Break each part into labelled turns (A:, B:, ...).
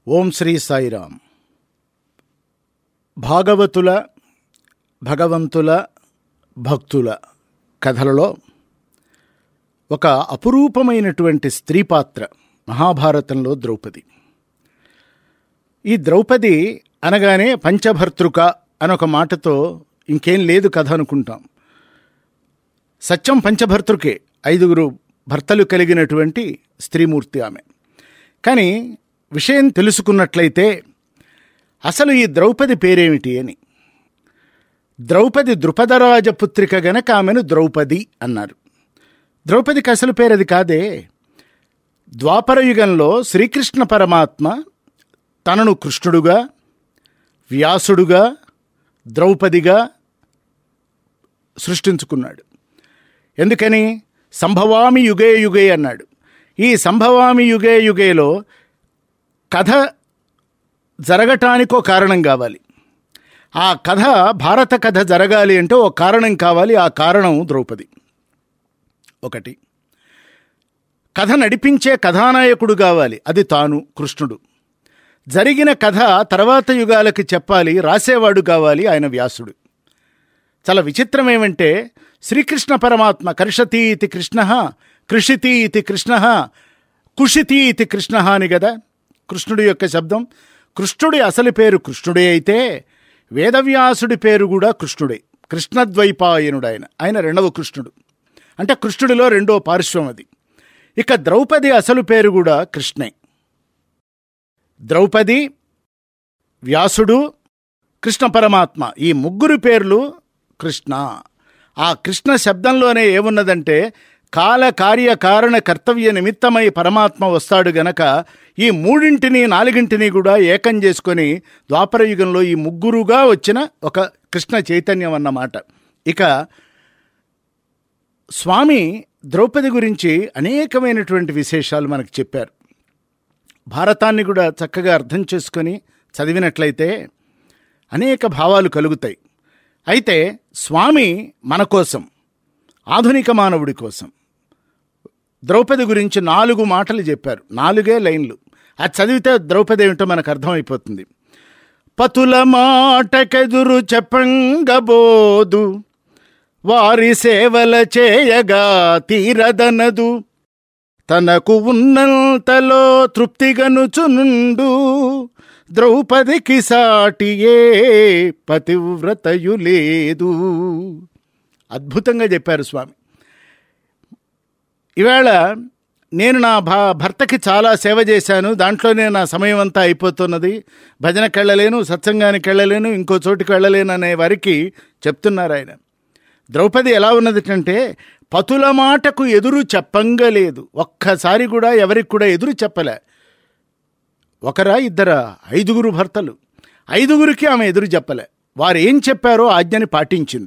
A: ఓం శ్రీ సాయిరామ్ భాగవతుల భగవంతుల భక్తుల కథలలో ఒక అపురూపమైనటువంటి స్త్రీ పాత్ర మహాభారతంలో ద్రౌపది ఈ ద్రౌపది అనగానే పంచభర్తృక అనొక మాటతో ఇంకేం లేదు కథ అనుకుంటాం సత్యం పంచభర్తృకే ఐదుగురు భర్తలు కలిగినటువంటి స్త్రీమూర్తి ఆమె కానీ విషయం తెలుసుకున్నట్లయితే అసలు ఈ ద్రౌపది పేరేమిటి అని ద్రౌపది ద్రుపదరాజ పుత్రిక గనక ఆమెను ద్రౌపది అన్నారు ద్రౌపదికి అసలు పేరది కాదే ద్వాపరయుగంలో శ్రీకృష్ణ పరమాత్మ తనను కృష్ణుడుగా వ్యాసుడుగా ద్రౌపదిగా సృష్టించుకున్నాడు ఎందుకని సంభవామి యుగే యుగే అన్నాడు ఈ సంభవామి యుగే యుగేలో కథ జరగటానికో కారణం కావాలి ఆ కథ భారత కథ జరగాలి అంటే ఓ కారణం కావాలి ఆ కారణం ద్రౌపది ఒకటి కథ నడిపించే కథానాయకుడు కావాలి అది తాను కృష్ణుడు జరిగిన కథ తర్వాత యుగాలకి చెప్పాలి రాసేవాడు కావాలి ఆయన వ్యాసుడు చాలా విచిత్రం ఏమంటే శ్రీకృష్ణ పరమాత్మ కర్షతి ఇది కృష్ణ కృషితి ఇది కృష్ణ కుషితి ఇది కృష్ణ అని కదా కృష్ణుడి యొక్క శబ్దం కృష్ణుడి అసలు పేరు కృష్ణుడే అయితే వేదవ్యాసుడి పేరు కూడా కృష్ణుడే కృష్ణద్వైపాయనుడు ఆయన ఆయన రెండవ కృష్ణుడు అంటే కృష్ణుడిలో రెండో పార్శ్వం అది ఇక ద్రౌపది అసలు పేరు కూడా కృష్ణే ద్రౌపది వ్యాసుడు కృష్ణ పరమాత్మ ఈ ముగ్గురు పేర్లు కృష్ణ ఆ కృష్ణ శబ్దంలోనే ఏమున్నదంటే కాల కార్య కారణ కర్తవ్య నిమిత్తమై పరమాత్మ వస్తాడు గనక ఈ మూడింటిని నాలుగింటిని కూడా ఏకం చేసుకొని ద్వాపరయుగంలో ఈ ముగ్గురుగా వచ్చిన ఒక కృష్ణ చైతన్యం అన్నమాట ఇక స్వామి ద్రౌపది గురించి అనేకమైనటువంటి విశేషాలు మనకు చెప్పారు భారతాన్ని కూడా చక్కగా అర్థం చేసుకొని చదివినట్లయితే అనేక భావాలు కలుగుతాయి అయితే స్వామి మన కోసం ఆధునిక మానవుడి కోసం ద్రౌపది గురించి నాలుగు మాటలు చెప్పారు నాలుగే లైన్లు అది చదివితే ద్రౌపది ఏమిటో మనకు అర్థమైపోతుంది పతుల మాటకెదురు చెప్పంగబోదు వారి సేవల చేయగా తీరదనదు తనకు ఉన్నంతలో తృప్తిగనుచునుండు ద్రౌపదికి సాటియే పతివ్రతయు లేదు అద్భుతంగా చెప్పారు స్వామి ఇవాళ నేను నా భా భర్తకి చాలా సేవ చేశాను దాంట్లోనే నా సమయం అంతా అయిపోతున్నది భజనకి వెళ్ళలేను సత్సంగానికి వెళ్ళలేను ఇంకో చోటుకి వెళ్ళలేను అనే వారికి చెప్తున్నారు ఆయన ద్రౌపది ఎలా ఉన్నదంటే పతుల మాటకు ఎదురు చెప్పంగలేదు ఒక్కసారి కూడా ఎవరికి కూడా ఎదురు చెప్పలే ఒకరా ఇద్దరా ఐదుగురు భర్తలు ఐదుగురికి ఆమె ఎదురు చెప్పలే వారు ఏం చెప్పారో ఆజ్ఞని పాటించింది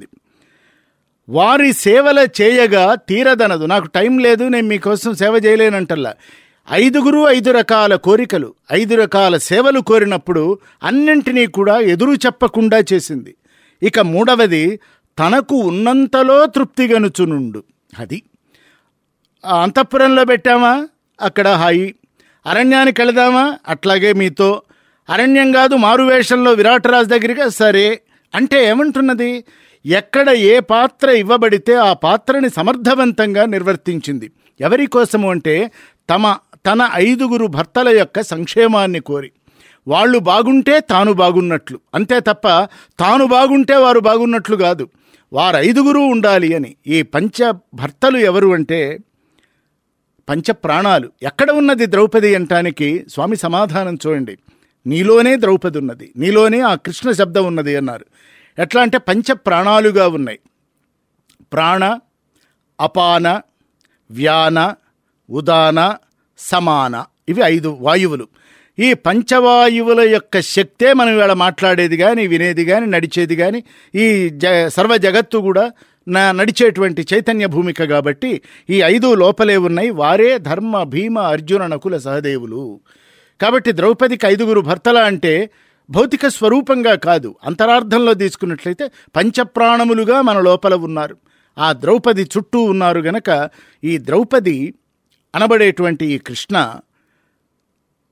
A: వారి సేవల చేయగా తీరదనదు నాకు టైం లేదు నేను మీకోసం సేవ చేయలేనంటల్లా ఐదుగురు ఐదు రకాల కోరికలు ఐదు రకాల సేవలు కోరినప్పుడు అన్నింటినీ కూడా ఎదురు చెప్పకుండా చేసింది ఇక మూడవది తనకు ఉన్నంతలో తృప్తిగనుచునుండు అది ఆ అంతఃపురంలో పెట్టామా అక్కడ హాయి అరణ్యానికి వెళదామా అట్లాగే మీతో అరణ్యం కాదు మారువేషంలో విరాటరాజు దగ్గరికి సరే అంటే ఏమంటున్నది ఎక్కడ ఏ పాత్ర ఇవ్వబడితే ఆ పాత్రని సమర్థవంతంగా నిర్వర్తించింది ఎవరి కోసము అంటే తమ తన ఐదుగురు భర్తల యొక్క సంక్షేమాన్ని కోరి వాళ్ళు బాగుంటే తాను బాగున్నట్లు అంతే తప్ప తాను బాగుంటే వారు బాగున్నట్లు కాదు వారు ఐదుగురు ఉండాలి అని ఈ పంచ భర్తలు ఎవరు అంటే పంచ ప్రాణాలు ఎక్కడ ఉన్నది ద్రౌపది అంటానికి స్వామి సమాధానం చూడండి నీలోనే ద్రౌపది ఉన్నది నీలోనే ఆ కృష్ణ శబ్దం ఉన్నది అన్నారు ఎట్లా అంటే పంచ ప్రాణాలుగా ఉన్నాయి ప్రాణ అపాన వ్యాన ఉదాన సమాన ఇవి ఐదు వాయువులు ఈ పంచవాయువుల యొక్క శక్తే మనం ఇవాళ మాట్లాడేది కానీ వినేది కానీ నడిచేది కానీ ఈ జ సర్వ జగత్తు కూడా నా నడిచేటువంటి చైతన్య భూమిక కాబట్టి ఈ ఐదు లోపలే ఉన్నాయి వారే ధర్మ భీమ అర్జున నకుల సహదేవులు కాబట్టి ద్రౌపదికి ఐదుగురు భర్తల అంటే భౌతిక స్వరూపంగా కాదు అంతరార్థంలో తీసుకున్నట్లయితే పంచప్రాణములుగా మన లోపల ఉన్నారు ఆ ద్రౌపది చుట్టూ ఉన్నారు గనక ఈ ద్రౌపది అనబడేటువంటి ఈ కృష్ణ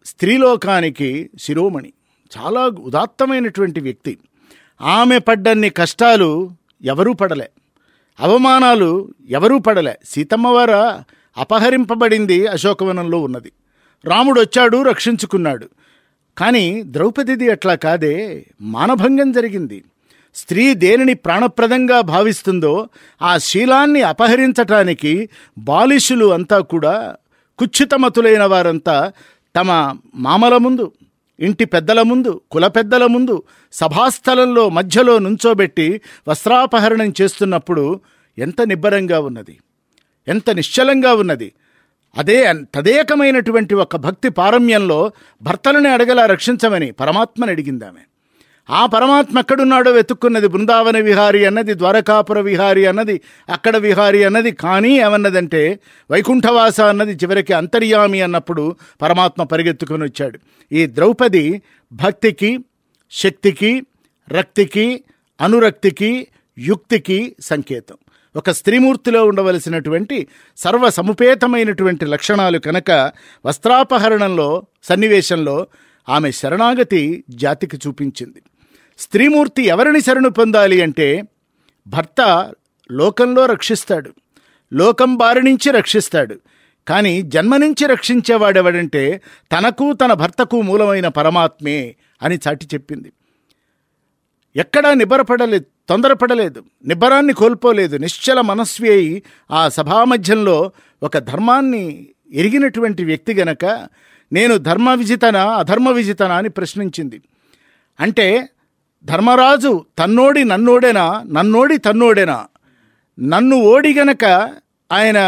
A: స్త్రీలోకానికి శిరోమణి చాలా ఉదాత్తమైనటువంటి వ్యక్తి ఆమె పడ్డన్ని కష్టాలు ఎవరూ పడలే అవమానాలు ఎవరూ పడలే సీతమ్మవార అపహరింపబడింది అశోకవనంలో ఉన్నది రాముడు వచ్చాడు రక్షించుకున్నాడు కానీ ద్రౌపదిది అట్లా కాదే మానభంగం జరిగింది స్త్రీ దేనిని ప్రాణప్రదంగా భావిస్తుందో ఆ శీలాన్ని అపహరించటానికి బాలిషులు అంతా కూడా కుచ్చితమతులైన వారంతా తమ మామల ముందు ఇంటి పెద్దల ముందు కుల పెద్దల ముందు సభాస్థలంలో మధ్యలో నుంచోబెట్టి వస్త్రాపహరణం చేస్తున్నప్పుడు ఎంత నిబ్బరంగా ఉన్నది ఎంత నిశ్చలంగా ఉన్నది అదే తదేకమైనటువంటి ఒక భక్తి పారమ్యంలో భర్తలని అడగలా రక్షించమని పరమాత్మని అడిగిందామె ఆ పరమాత్మ ఎక్కడున్నాడో వెతుక్కున్నది బృందావన విహారి అన్నది ద్వారకాపుర విహారి అన్నది అక్కడ విహారి అన్నది కానీ ఏమన్నదంటే వైకుంఠవాస అన్నది చివరికి అంతర్యామి అన్నప్పుడు పరమాత్మ పరిగెత్తుకొని వచ్చాడు ఈ ద్రౌపది భక్తికి శక్తికి రక్తికి అనురక్తికి యుక్తికి సంకేతం ఒక స్త్రీమూర్తిలో ఉండవలసినటువంటి సర్వ సముపేతమైనటువంటి లక్షణాలు కనుక వస్త్రాపహరణంలో సన్నివేశంలో ఆమె శరణాగతి జాతికి చూపించింది స్త్రీమూర్తి ఎవరిని శరణు పొందాలి అంటే భర్త లోకంలో రక్షిస్తాడు లోకం బారి నుంచి రక్షిస్తాడు కానీ జన్మ నుంచి రక్షించేవాడెవడంటే తనకు తన భర్తకు మూలమైన పరమాత్మే అని చాటి చెప్పింది ఎక్కడా నిబ్బరపడలేదు తొందరపడలేదు నిబ్బరాన్ని కోల్పోలేదు నిశ్చల మనస్వి అయి ఆ సభామధ్యంలో ఒక ధర్మాన్ని ఎరిగినటువంటి వ్యక్తి గనక నేను ధర్మ విజితనా అధర్మ విజితనా అని ప్రశ్నించింది అంటే ధర్మరాజు తన్నోడి నన్నోడేనా నన్నోడి తన్నోడేనా నన్ను ఓడి గనక ఆయన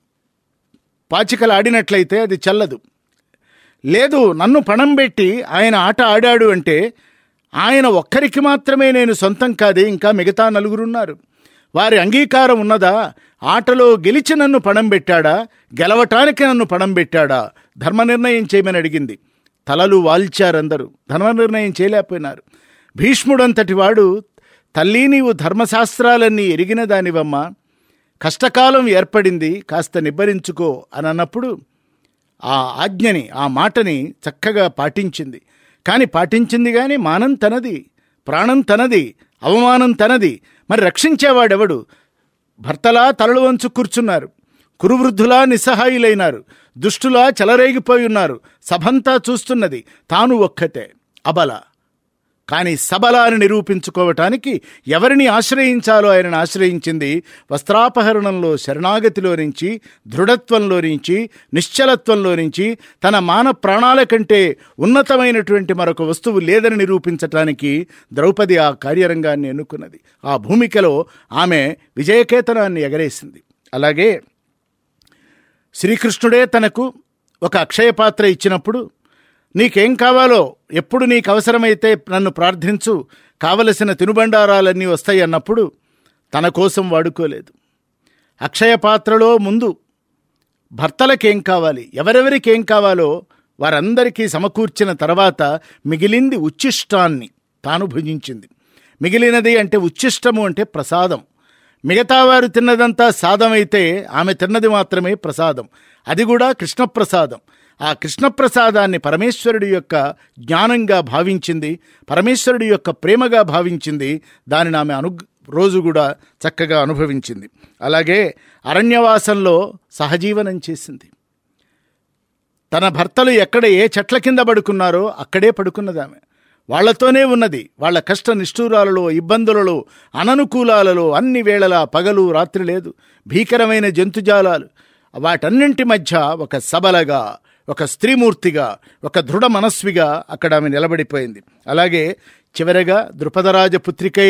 A: పాచికలు ఆడినట్లయితే అది చల్లదు లేదు నన్ను పణం పెట్టి ఆయన ఆట ఆడాడు అంటే ఆయన ఒక్కరికి మాత్రమే నేను సొంతం కాదే ఇంకా మిగతా నలుగురున్నారు వారి అంగీకారం ఉన్నదా ఆటలో గెలిచి నన్ను పణం పెట్టాడా గెలవటానికి నన్ను పణం పెట్టాడా ధర్మ నిర్ణయం చేయమని అడిగింది తలలు వాల్చారందరూ ధర్మ నిర్ణయం చేయలేకపోయినారు భీష్ముడంతటి వాడు తల్లి నీవు ధర్మశాస్త్రాలన్నీ ఎరిగిన దానివమ్మా కష్టకాలం ఏర్పడింది కాస్త నిబ్బరించుకో అని అన్నప్పుడు ఆ ఆజ్ఞని ఆ మాటని చక్కగా పాటించింది కానీ పాటించింది కానీ మానం తనది ప్రాణం తనది అవమానం తనది మరి రక్షించేవాడెవడు భర్తలా తలలు వంచు కూర్చున్నారు కురువృద్ధులా నిస్సహాయులైనారు దుష్టులా చెలరేగిపోయి ఉన్నారు సభంతా చూస్తున్నది తాను ఒక్కతే అబల కానీ సబలాన్ని నిరూపించుకోవటానికి ఎవరిని ఆశ్రయించాలో ఆయనను ఆశ్రయించింది వస్త్రాపహరణంలో శరణాగతిలో నుంచి దృఢత్వంలో నుంచి నిశ్చలత్వంలో నుంచి తన మాన ప్రాణాల కంటే ఉన్నతమైనటువంటి మరొక వస్తువు లేదని నిరూపించటానికి ద్రౌపది ఆ కార్యరంగాన్ని ఎన్నుకున్నది ఆ భూమికలో ఆమె విజయకేతనాన్ని ఎగరేసింది అలాగే శ్రీకృష్ణుడే తనకు ఒక అక్షయ పాత్ర ఇచ్చినప్పుడు నీకేం కావాలో ఎప్పుడు నీకు అవసరమైతే నన్ను ప్రార్థించు కావలసిన తినుబండారాలన్నీ వస్తాయి అన్నప్పుడు తన కోసం వాడుకోలేదు అక్షయ పాత్రలో ముందు భర్తలకేం కావాలి ఎవరెవరికేం కావాలో వారందరికీ సమకూర్చిన తర్వాత మిగిలింది ఉచ్చిష్టాన్ని తాను భుజించింది మిగిలినది అంటే ఉచ్చిష్టము అంటే ప్రసాదం మిగతా వారు తిన్నదంతా సాదమైతే ఆమె తిన్నది మాత్రమే ప్రసాదం అది కూడా కృష్ణప్రసాదం ఆ కృష్ణప్రసాదాన్ని పరమేశ్వరుడి యొక్క జ్ఞానంగా భావించింది పరమేశ్వరుడి యొక్క ప్రేమగా భావించింది దానిని ఆమె అను రోజు కూడా చక్కగా అనుభవించింది అలాగే అరణ్యవాసంలో సహజీవనం చేసింది తన భర్తలు ఎక్కడ ఏ చెట్ల కింద పడుకున్నారో అక్కడే పడుకున్నది ఆమె వాళ్లతోనే ఉన్నది వాళ్ళ కష్ట నిష్ఠూరాలలో ఇబ్బందులలో అననుకూలాలలో అన్ని వేళలా పగలు రాత్రి లేదు భీకరమైన జంతుజాలాలు వాటన్నింటి మధ్య ఒక సబలగా ఒక స్త్రీమూర్తిగా ఒక దృఢ మనస్విగా అక్కడ ఆమె నిలబడిపోయింది అలాగే చివరగా ద్రుపదరాజ పుత్రికై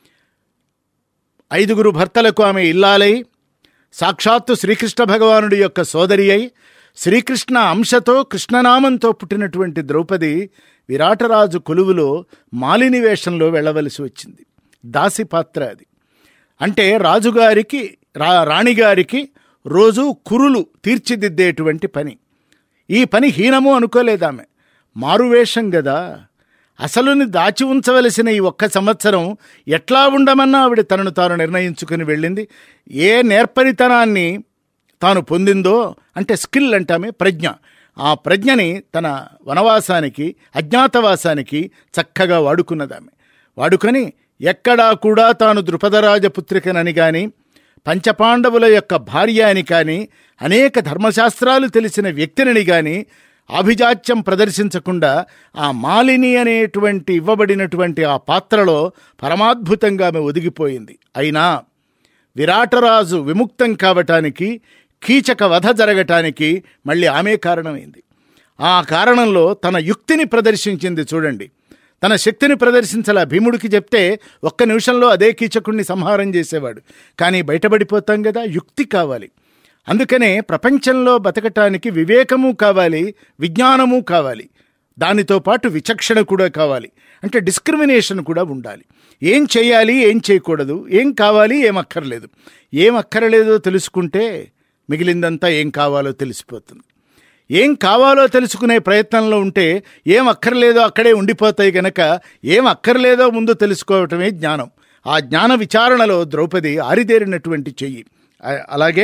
A: ఐదుగురు భర్తలకు ఆమె ఇల్లాలై సాక్షాత్తు శ్రీకృష్ణ భగవానుడి యొక్క సోదరి అయి శ్రీకృష్ణ అంశతో కృష్ణనామంతో పుట్టినటువంటి ద్రౌపది విరాటరాజు కొలువులో మాలిని వేషంలో వెళ్ళవలసి వచ్చింది దాసి పాత్ర అది అంటే రాజుగారికి రా రాణిగారికి రోజు కురులు తీర్చిదిద్దేటువంటి పని ఈ పని హీనము అనుకోలేదామె మారువేషం గదా అసలుని దాచి ఉంచవలసిన ఈ ఒక్క సంవత్సరం ఎట్లా ఉండమన్నా ఆవిడ తనను తాను నిర్ణయించుకుని వెళ్ళింది ఏ నేర్పరితనాన్ని తాను పొందిందో అంటే స్కిల్ అంటామే ప్రజ్ఞ ఆ ప్రజ్ఞని తన వనవాసానికి అజ్ఞాతవాసానికి చక్కగా వాడుకున్నదామె వాడుకొని ఎక్కడా కూడా తాను ద్రుపదరాజపుత్రికనని గాని పంచపాండవుల యొక్క భార్య అని కానీ అనేక ధర్మశాస్త్రాలు తెలిసిన వ్యక్తిని గాని ఆభిజాత్యం ప్రదర్శించకుండా ఆ మాలిని అనేటువంటి ఇవ్వబడినటువంటి ఆ పాత్రలో పరమాద్భుతంగా ఆమె ఒదిగిపోయింది అయినా విరాటరాజు విముక్తం కావటానికి కీచక వధ జరగటానికి మళ్ళీ ఆమె కారణమైంది ఆ కారణంలో తన యుక్తిని ప్రదర్శించింది చూడండి తన శక్తిని ప్రదర్శించాల భీముడికి చెప్తే ఒక్క నిమిషంలో అదే కీచకుడిని సంహారం చేసేవాడు కానీ బయటపడిపోతాం కదా యుక్తి కావాలి అందుకనే ప్రపంచంలో బతకటానికి వివేకము కావాలి విజ్ఞానము కావాలి దానితో పాటు విచక్షణ కూడా కావాలి అంటే డిస్క్రిమినేషన్ కూడా ఉండాలి ఏం చేయాలి ఏం చేయకూడదు ఏం కావాలి ఏం అక్కర్లేదు ఏం అక్కర్లేదో తెలుసుకుంటే మిగిలిందంతా ఏం కావాలో తెలిసిపోతుంది ఏం కావాలో తెలుసుకునే ప్రయత్నంలో ఉంటే ఏం అక్కర్లేదో అక్కడే ఉండిపోతాయి గనక ఏం అక్కర్లేదో ముందు తెలుసుకోవటమే జ్ఞానం ఆ జ్ఞాన విచారణలో ద్రౌపది ఆరిదేరినటువంటి చెయ్యి ఆ- అలాగే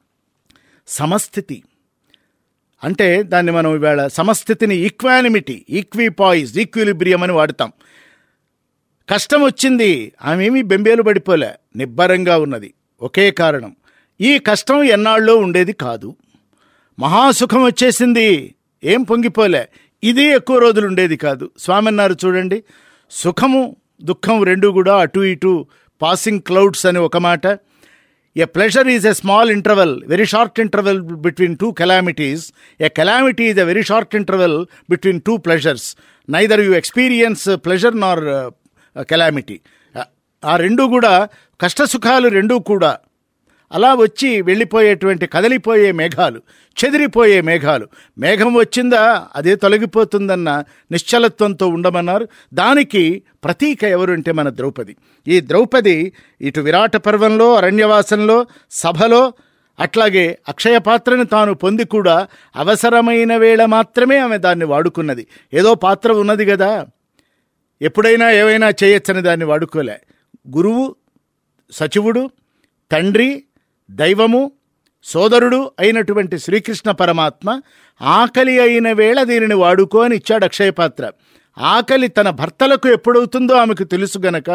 A: సమస్థితి అంటే దాన్ని మనం ఇవాళ సమస్థితిని ఈక్వానిమిటీ ఈక్విపాయిజ్ ఈక్విలిబ్రియం అని వాడతాం కష్టం వచ్చింది ఆమెమీ బెంబేలు పడిపోలే నిబ్బరంగా ఉన్నది ఒకే కారణం ఈ కష్టం ఎన్నాళ్ళలో ఉండేది కాదు మహాసుఖం వచ్చేసింది ఏం పొంగిపోలే ఇది ఎక్కువ రోజులు ఉండేది కాదు స్వామి అన్నారు చూడండి సుఖము దుఃఖం రెండు కూడా అటు ఇటు పాసింగ్ క్లౌడ్స్ అని ఒక మాట a pleasure is a small interval very short interval between two calamities a calamity is a very short interval between two pleasures neither you experience pleasure nor calamity ఆ రెండు కూడా కష్టసుఖాలు రెండూ కూడా అలా వచ్చి వెళ్ళిపోయేటువంటి కదలిపోయే మేఘాలు చెదిరిపోయే మేఘాలు మేఘం వచ్చిందా అదే తొలగిపోతుందన్న నిశ్చలత్వంతో ఉండమన్నారు దానికి ప్రతీక ఎవరంటే మన ద్రౌపది ఈ ద్రౌపది ఇటు విరాట పర్వంలో అరణ్యవాసంలో సభలో అట్లాగే అక్షయ పాత్రను తాను పొంది కూడా అవసరమైన వేళ మాత్రమే ఆమె దాన్ని వాడుకున్నది ఏదో పాత్ర ఉన్నది కదా ఎప్పుడైనా ఏవైనా చేయొచ్చని దాన్ని వాడుకోలే గురువు సచివుడు తండ్రి దైవము సోదరుడు అయినటువంటి శ్రీకృష్ణ పరమాత్మ ఆకలి అయిన వేళ దీనిని వాడుకో అని ఇచ్చాడు అక్షయపాత్ర ఆకలి తన భర్తలకు ఎప్పుడవుతుందో ఆమెకు తెలుసు గనక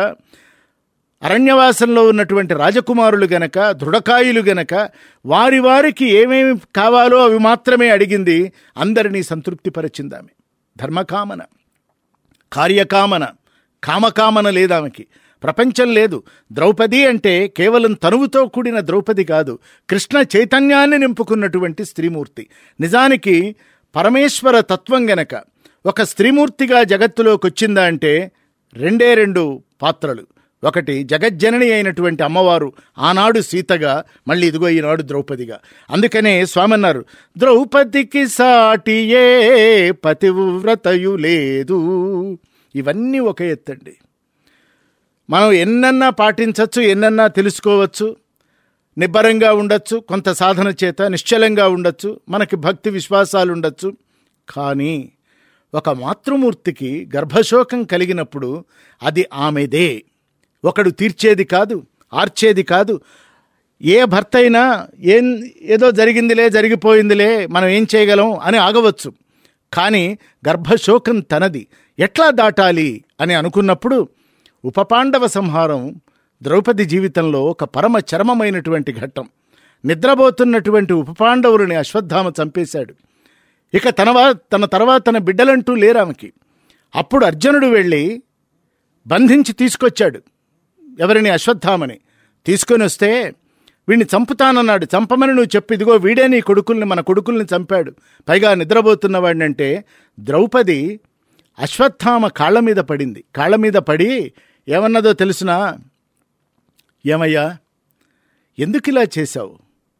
A: అరణ్యవాసంలో ఉన్నటువంటి రాజకుమారులు గనక దృఢకాయులు గనక వారి వారికి ఏమేమి కావాలో అవి మాత్రమే అడిగింది అందరినీ సంతృప్తిపరిచింది ఆమె ధర్మకామన కార్యకామన కామకామన లేదు ఆమెకి ప్రపంచం లేదు ద్రౌపది అంటే కేవలం తనువుతో కూడిన ద్రౌపది కాదు కృష్ణ చైతన్యాన్ని నింపుకున్నటువంటి స్త్రీమూర్తి నిజానికి పరమేశ్వర తత్వం గనక ఒక స్త్రీమూర్తిగా జగత్తులోకి వచ్చిందా అంటే రెండే రెండు పాత్రలు ఒకటి జగజ్జనని అయినటువంటి అమ్మవారు ఆనాడు సీతగా మళ్ళీ ఇదిగో ఈనాడు ద్రౌపదిగా అందుకనే స్వామి అన్నారు ద్రౌపదికి సాటి ఏ పతివ్రతయు లేదు ఇవన్నీ ఒక ఎత్తండి మనం ఎన్నన్నా పాటించవచ్చు ఎన్నన్నా తెలుసుకోవచ్చు నిబ్బరంగా ఉండొచ్చు కొంత సాధన చేత నిశ్చలంగా ఉండొచ్చు మనకి భక్తి విశ్వాసాలు ఉండొచ్చు కానీ ఒక మాతృమూర్తికి గర్భశోకం కలిగినప్పుడు అది ఆమెదే ఒకడు తీర్చేది కాదు ఆర్చేది కాదు ఏ భర్త అయినా ఏం ఏదో జరిగిందిలే జరిగిపోయిందిలే మనం ఏం చేయగలం అని ఆగవచ్చు కానీ గర్భశోకం తనది ఎట్లా దాటాలి అని అనుకున్నప్పుడు ఉపపాండవ సంహారం ద్రౌపది జీవితంలో ఒక పరమ చరమమైనటువంటి ఘట్టం నిద్రపోతున్నటువంటి ఉపపాండవులని అశ్వత్థామ చంపేశాడు ఇక తన వా తన తర్వాత తన బిడ్డలంటూ లేరామెకి అప్పుడు అర్జునుడు వెళ్ళి బంధించి తీసుకొచ్చాడు ఎవరిని అశ్వత్థామని తీసుకొని వస్తే వీడిని చంపుతానన్నాడు చంపమని నువ్వు చెప్పు ఇదిగో వీడే నీ కొడుకుల్ని మన కొడుకుల్ని చంపాడు పైగా నిద్రపోతున్న వాడినంటే ద్రౌపది అశ్వత్థామ కాళ్ళ మీద పడింది కాళ్ళ మీద పడి ఏమన్నదో తెలుసునా ఏమయ్యా ఎందుకు ఇలా చేశావు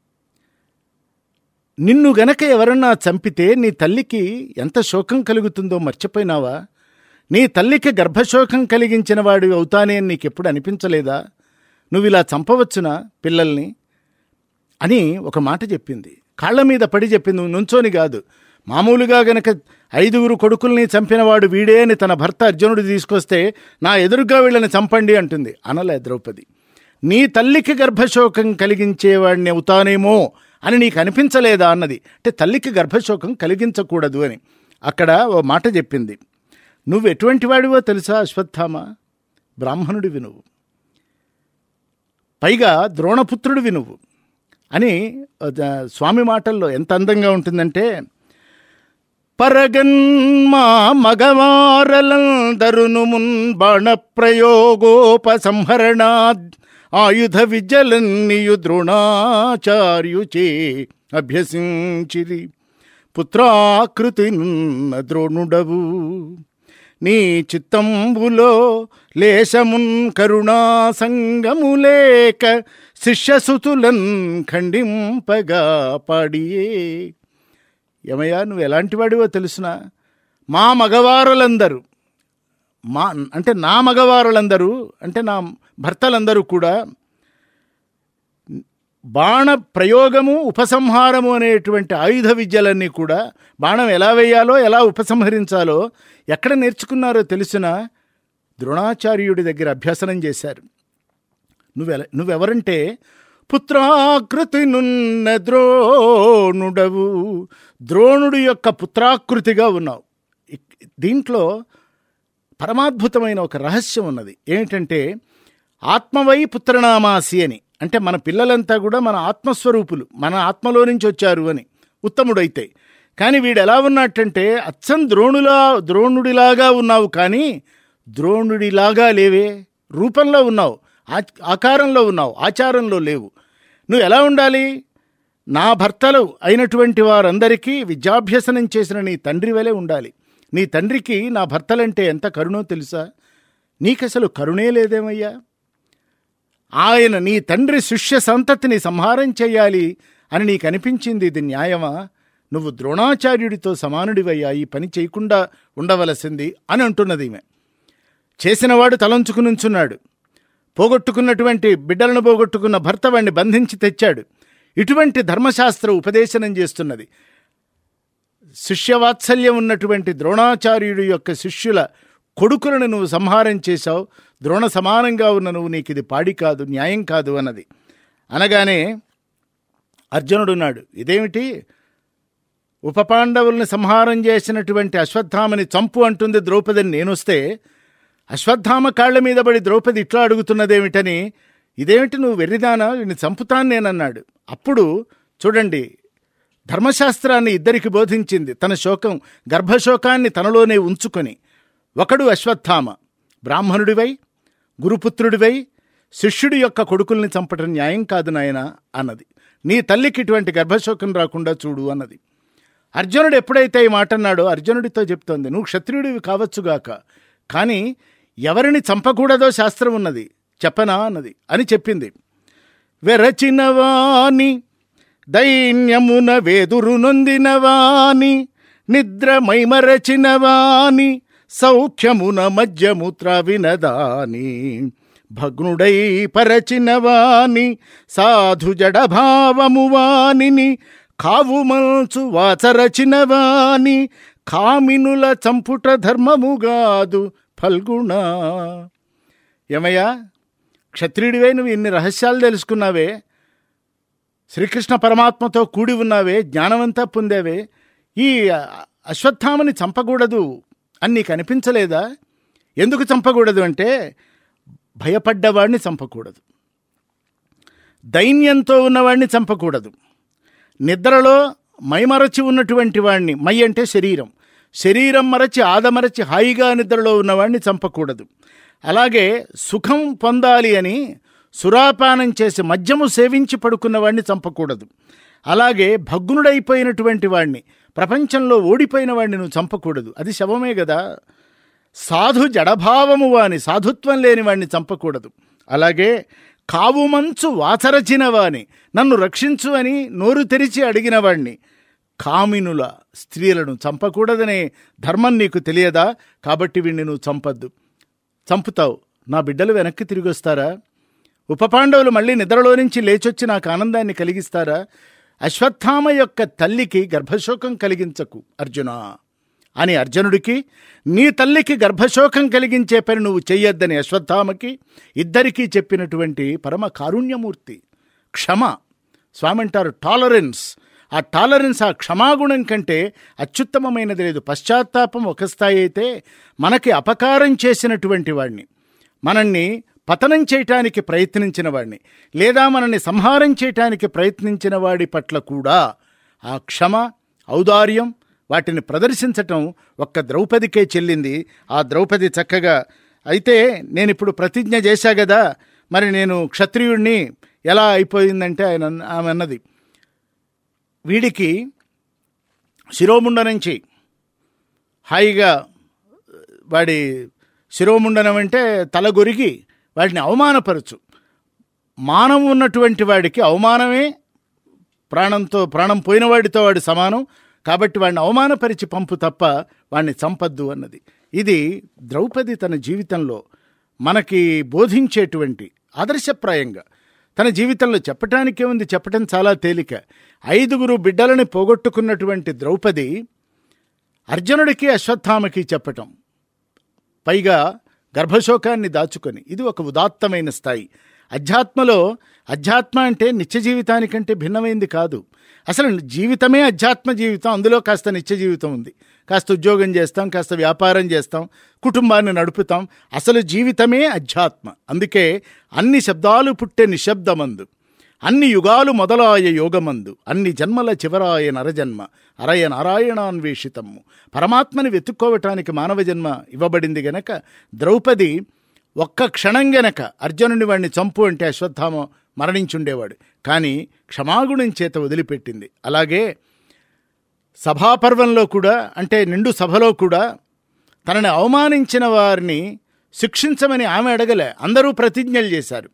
A: నిన్ను గనక ఎవరన్నా చంపితే నీ తల్లికి ఎంత శోకం కలుగుతుందో మర్చిపోయినావా నీ తల్లికి గర్భశోకం కలిగించిన వాడు అవుతానే అని నీకెప్పుడు అనిపించలేదా నువ్వు ఇలా చంపవచ్చునా పిల్లల్ని అని ఒక మాట చెప్పింది కాళ్ళ మీద పడి చెప్పింది నువ్వు నుంచోని కాదు మామూలుగా గనక ఐదుగురు కొడుకుల్ని చంపినవాడు వీడే అని తన భర్త అర్జునుడు తీసుకొస్తే నా ఎదురుగా వీళ్ళని చంపండి అంటుంది అనలే ద్రౌపది నీ తల్లికి గర్భశోకం కలిగించేవాడిని అవుతానేమో అని నీకు అనిపించలేదా అన్నది అంటే తల్లికి గర్భశోకం కలిగించకూడదు అని అక్కడ ఓ మాట చెప్పింది నువ్వు ఎటువంటి వాడివో తెలుసా అశ్వత్థామ బ్రాహ్మణుడివి నువ్వు పైగా ద్రోణపుత్రుడివి నువ్వు అని ఆ, స్వామి మాటల్లో ఎంత అందంగా ఉంటుందంటే పరగన్మా మగవారలందరును మున్ బాణ ప్రయోగోపసంహరణాద్ ఆయుధ విద్యలన్నీయు ద్రోణాచార్యుచే అభ్యసించిరి పుత్రాకృతి నున్న ద్రోణుడవు నీ చిత్తంబులో లేశమున్ కరుణా సంగము లేక శిష్యసుతులన్ ఖండింపగా పాడియే ఏమయ్యా నువ్వు ఎలాంటి వాడివో తెలుసునా మా మగవారులందరూ మా అంటే నా మగవారులందరూ అంటే నా భర్తలందరూ కూడా బాణ ప్రయోగము ఉపసంహారము అనేటువంటి ఆయుధ విద్యలన్నీ కూడా బాణం ఎలా వేయాలో ఎలా ఉపసంహరించాలో ఎక్కడ నేర్చుకున్నారో తెలిసిన ద్రోణాచార్యుడి దగ్గర అభ్యసనం చేశారు నువ్వెల నువ్వెవరంటే పుత్రాకృతి నున్న ద్రోణుడవు ద్రోణుడు యొక్క పుత్రాకృతిగా ఉన్నావు ఇక్- దీంట్లో పరమాద్భుతమైన ఒక రహస్యం ఉన్నది ఏమిటంటే ఆత్మవై పుత్రనామాసి అని అంటే మన పిల్లలంతా కూడా మన ఆత్మస్వరూపులు మన ఆత్మలో నుంచి వచ్చారు అని ఉత్తముడైతే కానీ వీడు ఎలా ఉన్నట్టంటే అచ్చం ద్రోణులా ద్రోణుడిలాగా ఉన్నావు కానీ ద్రోణుడిలాగా లేవే రూపంలో ఉన్నావు ఆ- ఆకారంలో ఉన్నావు ఆచారంలో లేవు నువ్వు ఎలా ఉండాలి నా భర్తలు అయినటువంటి వారందరికీ విద్యాభ్యసనం చేసిన నీ తండ్రి వలె ఉండాలి నీ తండ్రికి నా భర్తలంటే ఎంత కరుణో తెలుసా నీకసలు కరుణే లేదేమయ్యా ఆయన నీ తండ్రి శిష్య సంతతిని సంహారం చేయాలి అని నీకు అనిపించింది ఇది న్యాయమా నువ్వు ద్రోణాచార్యుడితో సమానుడివయ్యా ఈ పని చేయకుండా ఉండవలసింది అని అంటున్నది ఈమె చేసినవాడు తలంచుకు నుంచున్నాడు పోగొట్టుకున్నటువంటి బిడ్డలను పోగొట్టుకున్న భర్త వాడిని బంధించి తెచ్చాడు ఇటువంటి ధర్మశాస్త్ర ఉపదేశనం చేస్తున్నది శిష్యవాత్సల్యం ఉన్నటువంటి ద్రోణాచార్యుడి యొక్క శిష్యుల కొడుకులను నువ్వు సంహారం చేశావు ద్రోణ సమానంగా ఉన్న నువ్వు నీకు ఇది పాడి కాదు న్యాయం కాదు అన్నది అనగానే అర్జునుడున్నాడు ఇదేమిటి ఉపపాండవుల్ని సంహారం చేసినటువంటి అశ్వత్థామని చంపు అంటుంది ద్రౌపదిని నేనొస్తే అశ్వత్థామ కాళ్ళ మీద పడి ద్రౌపది ఇట్లా అడుగుతున్నదేమిటని ఇదేమిటి నువ్వు వెర్రిదానా వీడిని చంపుతాను నేనన్నాడు అప్పుడు చూడండి ధర్మశాస్త్రాన్ని ఇద్దరికి బోధించింది తన శోకం గర్భశోకాన్ని తనలోనే ఉంచుకొని ఒకడు అశ్వత్థామ బ్రాహ్మణుడివై గురుపుత్రుడివై శిష్యుడి యొక్క కొడుకుల్ని చంపటం న్యాయం కాదు నాయనా అన్నది నీ తల్లికి ఇటువంటి గర్భశోకం రాకుండా చూడు అన్నది అర్జునుడు ఎప్పుడైతే ఈ మాట అన్నాడో అర్జునుడితో చెప్తోంది నువ్వు క్షత్రియుడివి కావచ్చుగాక కానీ ఎవరిని చంపకూడదో శాస్త్రం ఉన్నది చెప్పనా అన్నది అని చెప్పింది వెరచినవాని దైన్యమున వేదురు నొందినవాని నిద్ర మైమరచినవాని సౌఖ్యమున మధ్యముత్ర వినదాని భగ్నుడై పరచినవాని సాధు జడభావము వానిని కావుమల్చు వాచరచినవాని కామినుల చంపుట ధర్మముగాదు ఫల్గుణ ఏమయ్యా క్షత్రియుడివే నువ్వు ఇన్ని రహస్యాలు తెలుసుకున్నావే శ్రీకృష్ణ పరమాత్మతో కూడి ఉన్నావే జ్ఞానమంతా పొందావే ఈ అశ్వత్థామని చంపకూడదు అని నీకు అనిపించలేదా ఎందుకు చంపకూడదు అంటే భయపడ్డవాడిని చంపకూడదు దైన్యంతో ఉన్నవాడిని చంపకూడదు నిద్రలో మైమరచి ఉన్నటువంటి వాడిని మై అంటే శరీరం శరీరం మరచి ఆదమరచి హాయిగా నిద్రలో ఉన్నవాడిని చంపకూడదు అలాగే సుఖం పొందాలి అని సురాపానం చేసి మద్యము సేవించి పడుకున్న వాడిని చంపకూడదు అలాగే భగ్నుడైపోయినటువంటి వాడిని ప్రపంచంలో ఓడిపోయిన వాడిని నువ్వు చంపకూడదు అది శవమే కదా సాధు జడభావము వాని సాధుత్వం లేని వాడిని చంపకూడదు అలాగే కావుమంచు వాచరచిన వాని నన్ను రక్షించు అని నోరు తెరిచి అడిగిన వాడిని కామినుల స్త్రీలను చంపకూడదనే ధర్మం నీకు తెలియదా కాబట్టి వీడిని నువ్వు చంపద్దు చంపుతావు నా బిడ్డలు వెనక్కి తిరిగి వస్తారా ఉపపాండవులు మళ్ళీ నిద్రలో నుంచి లేచొచ్చి నాకు ఆనందాన్ని కలిగిస్తారా అశ్వత్థామ యొక్క తల్లికి గర్భశోకం కలిగించకు అర్జున అని అర్జునుడికి నీ తల్లికి గర్భశోకం కలిగించే పని నువ్వు చెయ్యొద్దని అశ్వత్థామకి ఇద్దరికీ చెప్పినటువంటి పరమ కారుణ్యమూర్తి క్షమ స్వామి అంటారు టాలరెన్స్ ఆ టాలరెన్స్ ఆ క్షమాగుణం కంటే అత్యుత్తమమైనది లేదు పశ్చాత్తాపం ఒక స్థాయి అయితే మనకి అపకారం చేసినటువంటి వాడిని మనల్ని పతనం చేయటానికి ప్రయత్నించిన వాడిని లేదా మనల్ని సంహారం చేయటానికి ప్రయత్నించిన వాడి పట్ల కూడా ఆ క్షమ ఔదార్యం వాటిని ప్రదర్శించటం ఒక్క ద్రౌపదికే చెల్లింది ఆ ద్రౌపది చక్కగా అయితే నేను ఇప్పుడు ప్రతిజ్ఞ చేశా కదా మరి నేను క్షత్రియుడిని ఎలా అయిపోయిందంటే ఆయన అన్న- ఆమె అన్నది వీడికి శిరోముండ నుంచి హాయిగా వాడి శిరోముండనం అంటే తలగొరిగి వాడిని అవమానపరచు మానం ఉన్నటువంటి వాడికి అవమానమే ప్రాణంతో ప్రాణం పోయిన వాడితో వాడి సమానం కాబట్టి వాడిని అవమానపరిచి పంపు తప్ప వాడిని చంపద్దు అన్నది ఇది ద్రౌపది తన జీవితంలో మనకి బోధించేటువంటి ఆదర్శప్రాయంగా తన జీవితంలో చెప్పటానికే ఉంది చెప్పటం చాలా తేలిక ఐదుగురు బిడ్డలని పోగొట్టుకున్నటువంటి ద్రౌపది అర్జునుడికి అశ్వత్థామకి చెప్పటం పైగా గర్భశోకాన్ని దాచుకొని ఇది ఒక ఉదాత్తమైన స్థాయి అధ్యాత్మలో అధ్యాత్మ అంటే నిత్య జీవితానికంటే భిన్నమైంది కాదు అసలు జీవితమే అధ్యాత్మ జీవితం అందులో కాస్త నిత్య జీవితం ఉంది కాస్త ఉద్యోగం చేస్తాం కాస్త వ్యాపారం చేస్తాం కుటుంబాన్ని నడుపుతాం అసలు జీవితమే అధ్యాత్మ అందుకే అన్ని శబ్దాలు పుట్టే నిశ్శబ్దమందు అన్ని యుగాలు మొదలాయ యోగమందు అన్ని జన్మల చివరాయ నరజన్మ అరయ నారాయణాన్వేషితము పరమాత్మని వెతుక్కోవటానికి మానవ జన్మ ఇవ్వబడింది గనక ద్రౌపది ఒక్క క్షణం గనక అర్జునుని వాడిని చంపు అంటే అశ్వత్థామ మరణించుండేవాడు కానీ క్షమాగుణం చేత వదిలిపెట్టింది అలాగే సభాపర్వంలో కూడా అంటే నిండు సభలో కూడా తనని అవమానించిన వారిని శిక్షించమని ఆమె అడగలే అందరూ ప్రతిజ్ఞలు చేశారు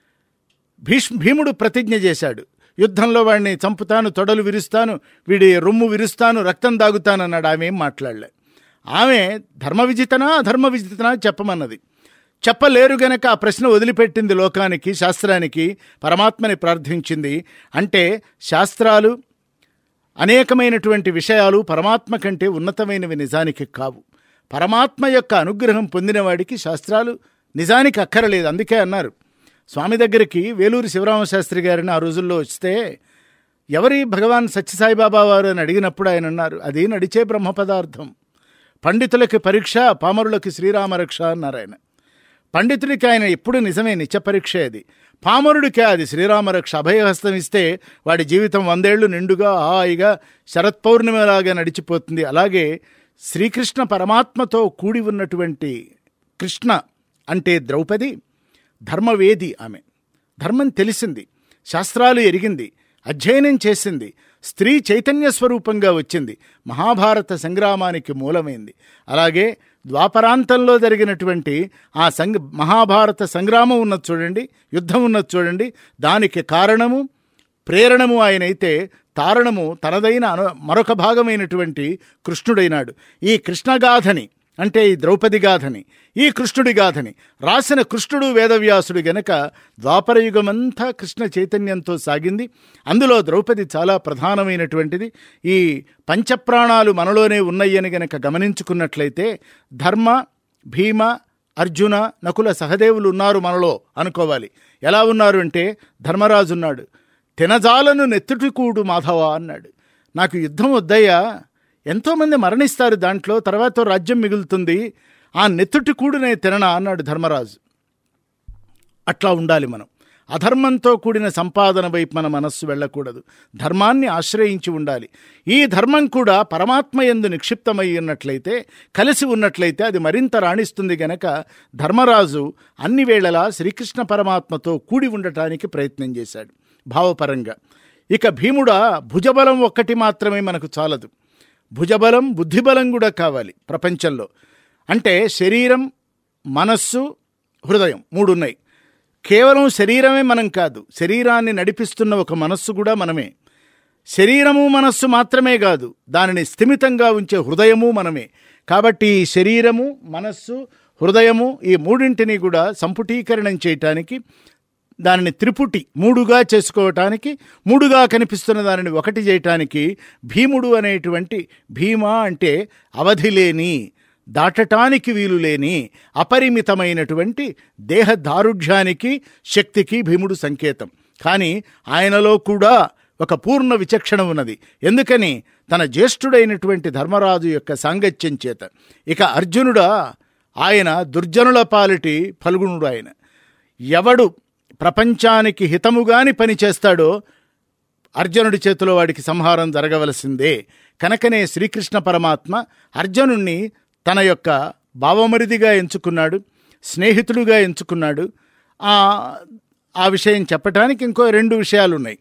A: భీష్ భీముడు ప్రతిజ్ఞ చేశాడు యుద్ధంలో వాడిని చంపుతాను తొడలు విరుస్తాను వీడి రొమ్ము విరుస్తాను రక్తం దాగుతానన్నాడు ఆమె ఏం మాట్లాడలే ఆమె ధర్మ విజితనా అధర్మ విజితనా చెప్పమన్నది చెప్పలేరు గనక ఆ ప్రశ్న వదిలిపెట్టింది లోకానికి శాస్త్రానికి పరమాత్మని ప్రార్థించింది అంటే శాస్త్రాలు అనేకమైనటువంటి విషయాలు పరమాత్మ కంటే ఉన్నతమైనవి నిజానికి కావు పరమాత్మ యొక్క అనుగ్రహం పొందినవాడికి శాస్త్రాలు నిజానికి అక్కరలేదు అందుకే అన్నారు స్వామి దగ్గరికి వేలూరి శివరామశాస్త్రి గారిని ఆ రోజుల్లో వస్తే ఎవరి భగవాన్ సత్యసాయిబాబా వారు అని అడిగినప్పుడు ఆయన అన్నారు అది నడిచే బ్రహ్మ పదార్థం పండితులకి పరీక్ష పామరులకి శ్రీరామరక్ష అన్నారు ఆయన పండితుడికి ఆయన ఎప్పుడు నిజమే నిత్య పరీక్ష అది పామరుడికే అది శ్రీరామరక్ష అభయహస్తం ఇస్తే వాడి జీవితం వందేళ్లు నిండుగా హాయిగా శరత్ పౌర్ణమిలాగా నడిచిపోతుంది అలాగే శ్రీకృష్ణ పరమాత్మతో కూడి ఉన్నటువంటి కృష్ణ అంటే ద్రౌపది ధర్మవేది ఆమె ధర్మం తెలిసింది శాస్త్రాలు ఎరిగింది అధ్యయనం చేసింది స్త్రీ చైతన్య స్వరూపంగా వచ్చింది మహాభారత సంగ్రామానికి మూలమైంది అలాగే ద్వాపరాంతంలో జరిగినటువంటి ఆ సంగ మహాభారత సంగ్రామం ఉన్నది చూడండి యుద్ధం ఉన్నది చూడండి దానికి కారణము ప్రేరణము ఆయనైతే తారణము తనదైన అను మరొక భాగమైనటువంటి కృష్ణుడైనాడు ఈ కృష్ణగాథని అంటే ఈ ద్రౌపది గాథని ఈ కృష్ణుడి గాథని రాసిన కృష్ణుడు వేదవ్యాసుడు గనక ద్వాపరయుగమంతా కృష్ణ చైతన్యంతో సాగింది అందులో ద్రౌపది చాలా ప్రధానమైనటువంటిది ఈ పంచప్రాణాలు మనలోనే ఉన్నాయని గనక గమనించుకున్నట్లయితే ధర్మ భీమ అర్జున నకుల సహదేవులు ఉన్నారు మనలో అనుకోవాలి ఎలా ఉన్నారు అంటే ధర్మరాజు ఉన్నాడు తినజాలను నెత్తుటికూడు మాధవ అన్నాడు నాకు యుద్ధం వద్దయ్యా ఎంతోమంది మరణిస్తారు దాంట్లో తర్వాత రాజ్యం మిగులుతుంది ఆ నెత్తుటి కూడునే తిననా అన్నాడు ధర్మరాజు అట్లా ఉండాలి మనం అధర్మంతో కూడిన సంపాదన వైపు మన మనస్సు వెళ్ళకూడదు ధర్మాన్ని ఆశ్రయించి ఉండాలి ఈ ధర్మం కూడా పరమాత్మ ఎందు నిక్షిప్తమై ఉన్నట్లయితే కలిసి ఉన్నట్లయితే అది మరింత రాణిస్తుంది గనక ధర్మరాజు అన్ని వేళలా శ్రీకృష్ణ పరమాత్మతో కూడి ఉండటానికి ప్రయత్నం చేశాడు భావపరంగా ఇక భీముడా భుజబలం ఒక్కటి మాత్రమే మనకు చాలదు భుజబలం బుద్ధిబలం కూడా కావాలి ప్రపంచంలో అంటే శరీరం మనస్సు హృదయం మూడు ఉన్నాయి కేవలం శరీరమే మనం కాదు శరీరాన్ని నడిపిస్తున్న ఒక మనస్సు కూడా మనమే శరీరము మనస్సు మాత్రమే కాదు దానిని స్థిమితంగా ఉంచే హృదయము మనమే కాబట్టి ఈ శరీరము మనస్సు హృదయము ఈ మూడింటిని కూడా సంపుటీకరణం చేయటానికి దానిని త్రిపుటి మూడుగా చేసుకోవటానికి మూడుగా కనిపిస్తున్న దానిని ఒకటి చేయటానికి భీముడు అనేటువంటి భీమా అంటే అవధి లేని దాటటానికి వీలు లేని అపరిమితమైనటువంటి దేహ దారుఢ్యానికి శక్తికి భీముడు సంకేతం కానీ ఆయనలో కూడా ఒక పూర్ణ విచక్షణ ఉన్నది ఎందుకని తన జ్యేష్ఠుడైనటువంటి ధర్మరాజు యొక్క సాంగత్యం చేత ఇక అర్జునుడా ఆయన దుర్జనుల పాలిటి ఫల్గుణుడు ఆయన ఎవడు ప్రపంచానికి హితముగాని పని చేస్తాడో అర్జునుడి చేతిలో వాడికి సంహారం జరగవలసిందే కనుకనే శ్రీకృష్ణ పరమాత్మ అర్జునుణ్ణి తన యొక్క భావమరిదిగా ఎంచుకున్నాడు స్నేహితుడుగా ఎంచుకున్నాడు ఆ ఆ విషయం చెప్పటానికి ఇంకో రెండు విషయాలు ఉన్నాయి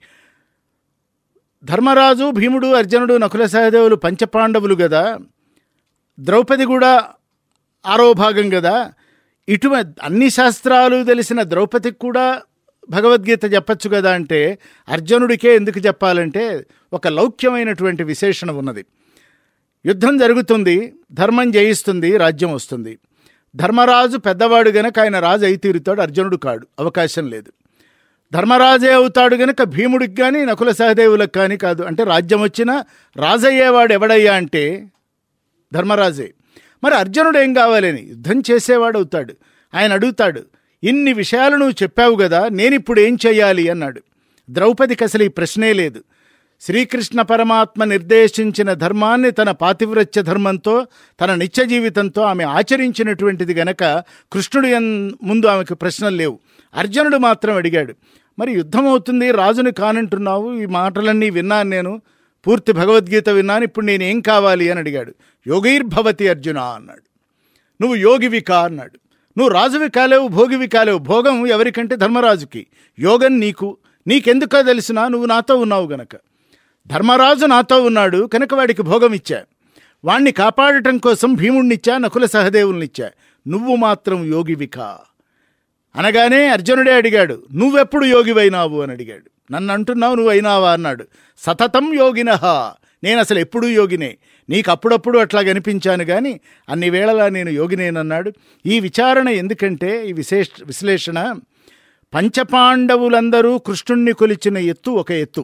A: ధర్మరాజు భీముడు అర్జునుడు నకుల సహదేవులు పంచపాండవులు కదా ద్రౌపది కూడా ఆరో భాగం కదా ఇటువంటి అన్ని శాస్త్రాలు తెలిసిన ద్రౌపదికి కూడా భగవద్గీత చెప్పచ్చు కదా అంటే అర్జునుడికే ఎందుకు చెప్పాలంటే ఒక లౌక్యమైనటువంటి విశేషణ ఉన్నది యుద్ధం జరుగుతుంది ధర్మం జయిస్తుంది రాజ్యం వస్తుంది ధర్మరాజు పెద్దవాడు గనక ఆయన రాజు అయి తీరుతాడు అర్జునుడు కాడు అవకాశం లేదు ధర్మరాజే అవుతాడు గనక భీముడికి కానీ నకుల సహదేవులకు కానీ కాదు అంటే రాజ్యం వచ్చినా రాజయ్యేవాడు ఎవడయ్యా అంటే ధర్మరాజే మరి అర్జునుడు ఏం కావాలని యుద్ధం చేసేవాడు అవుతాడు ఆయన అడుగుతాడు ఇన్ని విషయాలు నువ్వు చెప్పావు కదా నేనిప్పుడు ఏం చెయ్యాలి అన్నాడు ద్రౌపదికి అసలు ఈ ప్రశ్నే లేదు శ్రీకృష్ణ పరమాత్మ నిర్దేశించిన ధర్మాన్ని తన పాతివ్రత్య ధర్మంతో తన నిత్య జీవితంతో ఆమె ఆచరించినటువంటిది గనక కృష్ణుడు ఎన్ ముందు ఆమెకు ప్రశ్నలు లేవు అర్జునుడు మాత్రం అడిగాడు మరి యుద్ధం అవుతుంది రాజుని కానంటున్నావు ఈ మాటలన్నీ విన్నాను నేను పూర్తి భగవద్గీత విన్నాను ఇప్పుడు నేను ఏం కావాలి అని అడిగాడు యోగైర్భవతి అర్జున అన్నాడు నువ్వు యోగివి కా అన్నాడు నువ్వు రాజువి కాలేవు భోగివి కాలేవు భోగం ఎవరికంటే ధర్మరాజుకి యోగం నీకు నీకెందుకో తెలిసినా నువ్వు నాతో ఉన్నావు గనక ధర్మరాజు నాతో ఉన్నాడు కనుక వాడికి భోగం ఇచ్చా వాణ్ణి కాపాడటం కోసం భీముణ్ణిచ్చా నకుల సహదేవుల్నిచ్చా నువ్వు మాత్రం యోగివికా అనగానే అర్జునుడే అడిగాడు నువ్వెప్పుడు యోగివైనావు అని అడిగాడు నన్ను అంటున్నావు నువ్వు అయినావా అన్నాడు సతతం యోగినహ నేను అసలు ఎప్పుడూ యోగినే నీకు అప్పుడప్పుడు అట్లా కనిపించాను కానీ అన్ని వేళలా నేను యోగినేనన్నాడు ఈ విచారణ ఎందుకంటే ఈ విశేష విశ్లేషణ పంచపాండవులందరూ కృష్ణుణ్ణి కొలిచిన ఎత్తు ఒక ఎత్తు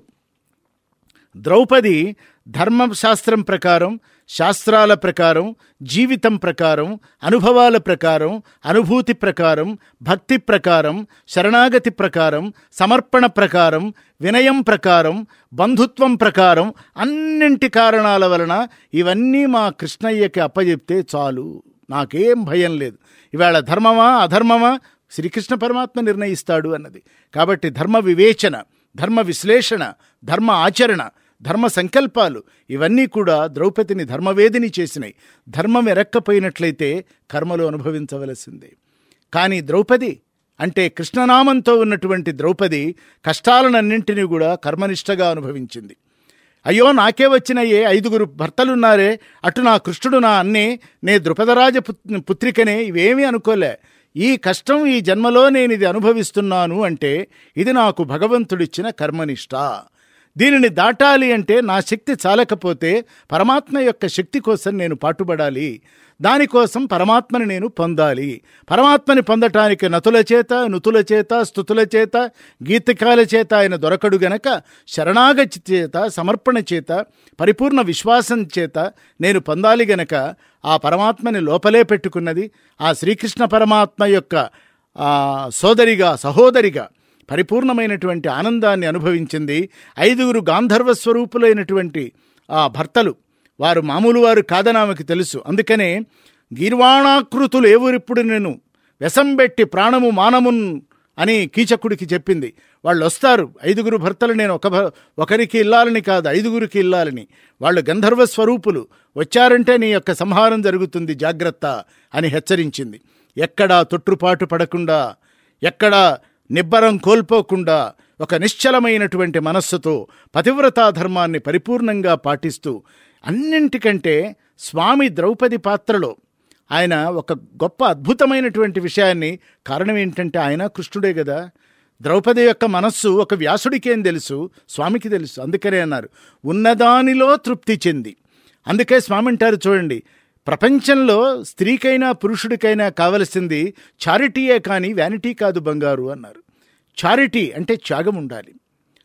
A: ద్రౌపది ధర్మశాస్త్రం ప్రకారం శాస్త్రాల ప్రకారం జీవితం ప్రకారం అనుభవాల ప్రకారం అనుభూతి ప్రకారం భక్తి ప్రకారం శరణాగతి ప్రకారం సమర్పణ ప్రకారం వినయం ప్రకారం బంధుత్వం ప్రకారం అన్నింటి కారణాల వలన ఇవన్నీ మా కృష్ణయ్యకి అప్పచెప్తే చాలు నాకేం భయం లేదు ఇవాళ ధర్మమా అధర్మమా శ్రీకృష్ణ పరమాత్మ నిర్ణయిస్తాడు అన్నది కాబట్టి ధర్మ వివేచన ధర్మ విశ్లేషణ ధర్మ ఆచరణ ధర్మ సంకల్పాలు ఇవన్నీ కూడా ద్రౌపదిని ధర్మవేదిని చేసినాయి ధర్మం ఎరక్కపోయినట్లయితే కర్మలు అనుభవించవలసిందే కానీ ద్రౌపది అంటే కృష్ణనామంతో ఉన్నటువంటి ద్రౌపది కష్టాలనన్నింటినీ కూడా కర్మనిష్టగా అనుభవించింది అయ్యో నాకే వచ్చినయ్యే ఐదుగురు భర్తలున్నారే అటు నా కృష్ణుడు నా అన్నే నే ద్రుపదరాజ పుత్- పుత్రికనే ఇవేమీ అనుకోలే ఈ కష్టం ఈ జన్మలో నేను ఇది అనుభవిస్తున్నాను అంటే ఇది నాకు భగవంతుడిచ్చిన కర్మనిష్ట దీనిని దాటాలి అంటే నా శక్తి చాలకపోతే పరమాత్మ యొక్క శక్తి కోసం నేను పాటుపడాలి దానికోసం పరమాత్మని నేను పొందాలి పరమాత్మని పొందటానికి నతుల చేత నుతుల చేత స్థుతుల చేత గీతకాల చేత ఆయన దొరకడు గనక శరణాగతి చేత సమర్పణ చేత పరిపూర్ణ విశ్వాసం చేత నేను పొందాలి గనక ఆ పరమాత్మని లోపలే పెట్టుకున్నది ఆ శ్రీకృష్ణ పరమాత్మ యొక్క ఆ, సోదరిగా సహోదరిగా పరిపూర్ణమైనటువంటి ఆనందాన్ని అనుభవించింది ఐదుగురు గాంధర్వ స్వరూపులైనటువంటి ఆ భర్తలు వారు మామూలు వారు కాదని ఆమెకు తెలుసు అందుకనే గీర్వాణాకృతులు ఏవురిప్పుడు నేను వెసంబెట్టి ప్రాణము మానమున్ అని కీచకుడికి చెప్పింది వాళ్ళు వస్తారు ఐదుగురు భర్తలు నేను ఒక భ- ఒకరికి ఇల్లాలని కాదు ఐదుగురికి ఇల్లాలని వాళ్ళు గంధర్వ స్వరూపులు వచ్చారంటే నీ యొక్క సంహారం జరుగుతుంది జాగ్రత్త అని హెచ్చరించింది ఎక్కడా తొట్టుపాటు పడకుండా ఎక్కడా నిబ్బరం కోల్పోకుండా ఒక నిశ్చలమైనటువంటి మనస్సుతో పతివ్రతా ధర్మాన్ని పరిపూర్ణంగా పాటిస్తూ అన్నింటికంటే స్వామి ద్రౌపది పాత్రలో ఆయన ఒక గొప్ప అద్భుతమైనటువంటి విషయాన్ని కారణం ఏంటంటే ఆయన కృష్ణుడే కదా ద్రౌపది యొక్క మనస్సు ఒక వ్యాసుడికేం తెలుసు స్వామికి తెలుసు అందుకనే అన్నారు ఉన్నదానిలో తృప్తి చెంది అందుకే స్వామి అంటారు చూడండి ప్రపంచంలో స్త్రీకైనా పురుషుడికైనా కావలసింది చారిటీయే కానీ వ్యానిటీ కాదు బంగారు అన్నారు చారిటీ అంటే త్యాగం ఉండాలి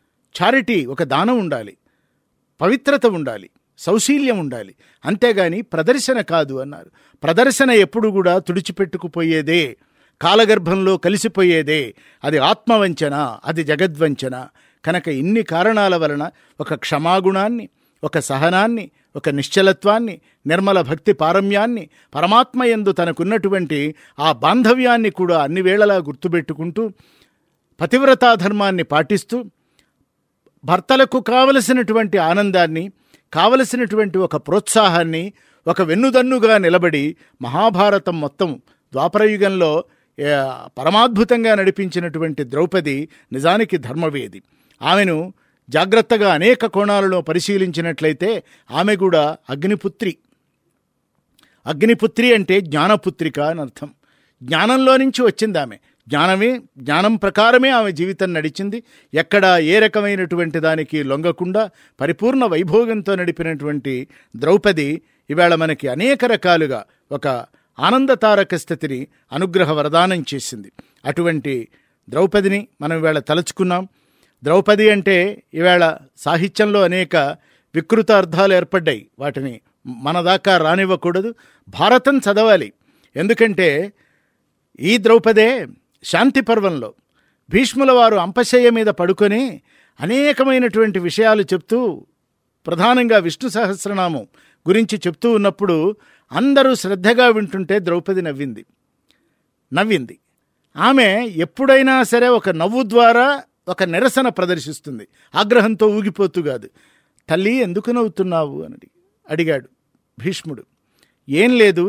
A: చారిటీ ఒక దానం ఉండాలి పవిత్రత ఉండాలి సౌశీల్యం ఉండాలి అంతేగాని ప్రదర్శన కాదు అన్నారు ప్రదర్శన ఎప్పుడు కూడా తుడిచిపెట్టుకుపోయేదే కాలగర్భంలో కలిసిపోయేదే అది ఆత్మవంచన అది జగద్వంచన కనుక ఇన్ని కారణాల వలన ఒక క్షమాగుణాన్ని ఒక సహనాన్ని ఒక నిశ్చలత్వాన్ని నిర్మల భక్తి పారమ్యాన్ని పరమాత్మ ఎందు తనకున్నటువంటి ఆ బాంధవ్యాన్ని కూడా అన్ని వేళలా గుర్తుపెట్టుకుంటూ పతివ్రతా ధర్మాన్ని పాటిస్తూ భర్తలకు కావలసినటువంటి ఆనందాన్ని కావలసినటువంటి ఒక ప్రోత్సాహాన్ని ఒక వెన్నుదన్నుగా నిలబడి మహాభారతం మొత్తం ద్వాపరయుగంలో ఏ, పరమాద్భుతంగా నడిపించినటువంటి ద్రౌపది నిజానికి ధర్మవేది ఆమెను జాగ్రత్తగా అనేక కోణాలలో పరిశీలించినట్లయితే ఆమె కూడా అగ్నిపుత్రి అగ్నిపుత్రి అంటే జ్ఞానపుత్రిక అని అర్థం జ్ఞానంలో నుంచి వచ్చింది ఆమె జ్ఞానమే జ్ఞానం ప్రకారమే ఆమె జీవితం నడిచింది ఎక్కడ ఏ రకమైనటువంటి దానికి లొంగకుండా పరిపూర్ణ వైభోగంతో నడిపినటువంటి ద్రౌపది ఇవాళ మనకి అనేక రకాలుగా ఒక ఆనందతారక స్థితిని అనుగ్రహ వరదానం చేసింది అటువంటి ద్రౌపదిని మనం ఇవాళ తలుచుకున్నాం ద్రౌపది అంటే ఇవాళ సాహిత్యంలో అనేక వికృత అర్థాలు ఏర్పడ్డాయి వాటిని మన దాకా రానివ్వకూడదు భారతం చదవాలి ఎందుకంటే ఈ ద్రౌపదే శాంతి పర్వంలో భీష్ముల వారు అంపశయ్య మీద పడుకొని అనేకమైనటువంటి విషయాలు చెప్తూ ప్రధానంగా విష్ణు సహస్రనామం గురించి చెప్తూ ఉన్నప్పుడు అందరూ శ్రద్ధగా వింటుంటే ద్రౌపది నవ్వింది నవ్వింది ఆమె ఎప్పుడైనా సరే ఒక నవ్వు ద్వారా ఒక నిరసన ప్రదర్శిస్తుంది ఆగ్రహంతో ఊగిపోతూ కాదు తల్లి ఎందుకు నవ్వుతున్నావు అని అడిగాడు భీష్ముడు ఏం లేదు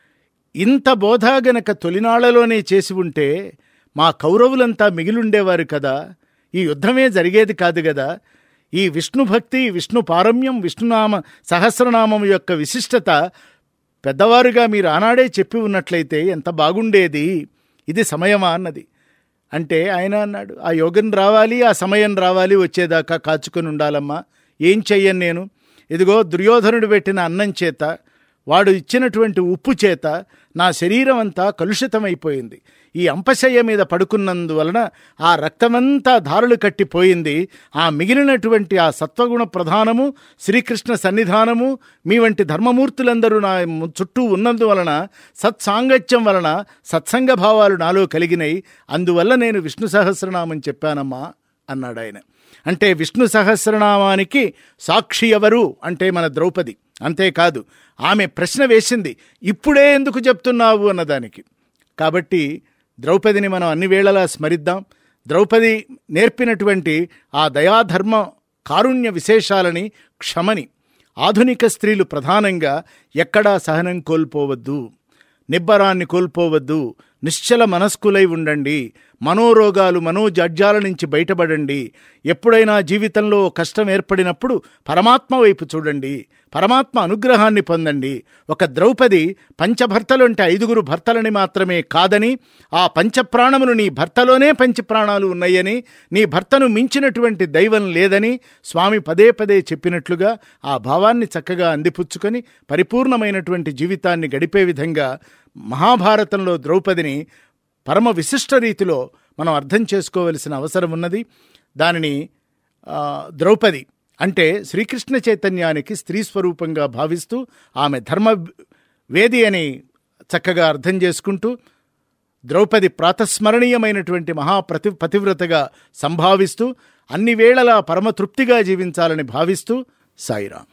A: ఇంత బోధ గనక తొలినాళ్లలోనే చేసి ఉంటే మా కౌరవులంతా మిగిలుండేవారు కదా ఈ యుద్ధమే జరిగేది కాదు కదా ఈ విష్ణు భక్తి విష్ణు పారమ్యం విష్ణునామ సహస్రనామం యొక్క విశిష్టత పెద్దవారుగా మీరు ఆనాడే చెప్పి ఉన్నట్లయితే ఎంత బాగుండేది ఇది సమయమా అన్నది అంటే ఆయన అన్నాడు ఆ యోగం రావాలి ఆ సమయం రావాలి వచ్చేదాకా కాచుకొని ఉండాలమ్మా ఏం చెయ్యను నేను ఇదిగో దుర్యోధనుడు పెట్టిన అన్నం చేత వాడు ఇచ్చినటువంటి ఉప్పు చేత నా శరీరం అంతా కలుషితమైపోయింది ఈ అంపశయ్య మీద పడుకున్నందువలన ఆ రక్తమంతా దారులు కట్టిపోయింది ఆ మిగిలినటువంటి ఆ సత్వగుణ ప్రధానము శ్రీకృష్ణ సన్నిధానము మీ వంటి ధర్మమూర్తులందరూ నా చుట్టూ ఉన్నందువలన సత్సాంగత్యం వలన సత్సంగ భావాలు నాలో కలిగినాయి అందువల్ల నేను విష్ణు సహస్రనామం చెప్పానమ్మా అన్నాడు ఆయన అంటే విష్ణు సహస్రనామానికి సాక్షి ఎవరు అంటే మన ద్రౌపది అంతేకాదు ఆమె ప్రశ్న వేసింది ఇప్పుడే ఎందుకు చెప్తున్నావు అన్నదానికి కాబట్టి ద్రౌపదిని మనం అన్ని వేళలా స్మరిద్దాం ద్రౌపది నేర్పినటువంటి ఆ దయాధర్మ కారుణ్య విశేషాలని క్షమని ఆధునిక స్త్రీలు ప్రధానంగా ఎక్కడా సహనం కోల్పోవద్దు నిబ్బరాన్ని కోల్పోవద్దు నిశ్చల మనస్కులై ఉండండి మనోరోగాలు మనోజాడ్యాల నుంచి బయటపడండి ఎప్పుడైనా జీవితంలో కష్టం ఏర్పడినప్పుడు పరమాత్మ వైపు చూడండి పరమాత్మ అనుగ్రహాన్ని పొందండి ఒక ద్రౌపది పంచభర్తలు అంటే ఐదుగురు భర్తలని మాత్రమే కాదని ఆ పంచప్రాణములు నీ భర్తలోనే పంచప్రాణాలు ఉన్నాయని నీ భర్తను మించినటువంటి దైవం లేదని స్వామి పదే పదే చెప్పినట్లుగా ఆ భావాన్ని చక్కగా అందిపుచ్చుకొని పరిపూర్ణమైనటువంటి జీవితాన్ని గడిపే విధంగా మహాభారతంలో ద్రౌపదిని పరమ విశిష్ట రీతిలో మనం అర్థం చేసుకోవలసిన అవసరం ఉన్నది దానిని ఆ, ద్రౌపది అంటే శ్రీకృష్ణ చైతన్యానికి స్త్రీ స్వరూపంగా భావిస్తూ ఆమె ధర్మ వేది అని చక్కగా అర్థం చేసుకుంటూ ద్రౌపది ప్రాతస్మరణీయమైనటువంటి మహాప్రతి పతివ్రతగా సంభావిస్తూ అన్ని వేళలా పరమతృప్తిగా జీవించాలని భావిస్తూ సాయిరాం